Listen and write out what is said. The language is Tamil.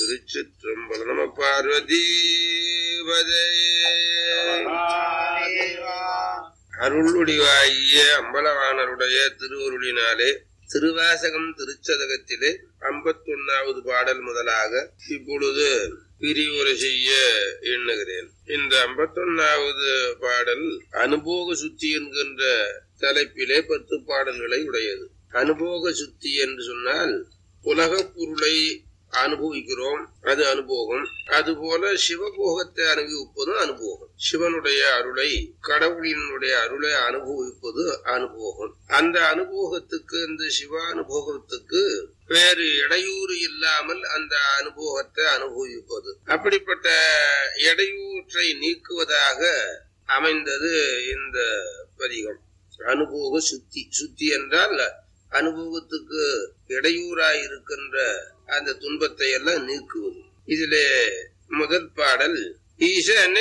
திருச்சிற்றம்பலம் நம பார்வதி அருளுடிவாகிய அம்பலவாணருடைய திருவருளினாலே திருவாசகம் திருச்சதகத்திலே ஐம்பத்தொன்னாவது பாடல் முதலாக இப்பொழுது பிரிவுரை செய்ய எண்ணுகிறேன் இந்த ஐம்பத்தொன்னாவது பாடல் அனுபோக சுத்தி என்கின்ற தலைப்பிலே பத்து பாடல்களை உடையது அனுபோக சுத்தி என்று சொன்னால் உலகப் பொருளை அனுபவிக்கிறோம் அது அனுபவம் அதுபோல சிவபோகத்தை அனுபவிப்பதும் அனுபவம் சிவனுடைய அருளை கடவுளினுடைய அருளை அனுபவிப்பது அனுபவம் அந்த அனுபவத்துக்கு இந்த சிவ அனுபவத்துக்கு வேறு இடையூறு இல்லாமல் அந்த அனுபவத்தை அனுபவிப்பது அப்படிப்பட்ட இடையூற்றை நீக்குவதாக அமைந்தது இந்த பதிகம் அனுபவ சுத்தி சுத்தி என்றால் அனுபவத்துக்கு இடையூறாய் இருக்கின்ற அந்த துன்பத்தை எல்லாம் நீக்குவது இதிலே முதல் பாடல் ஈசனை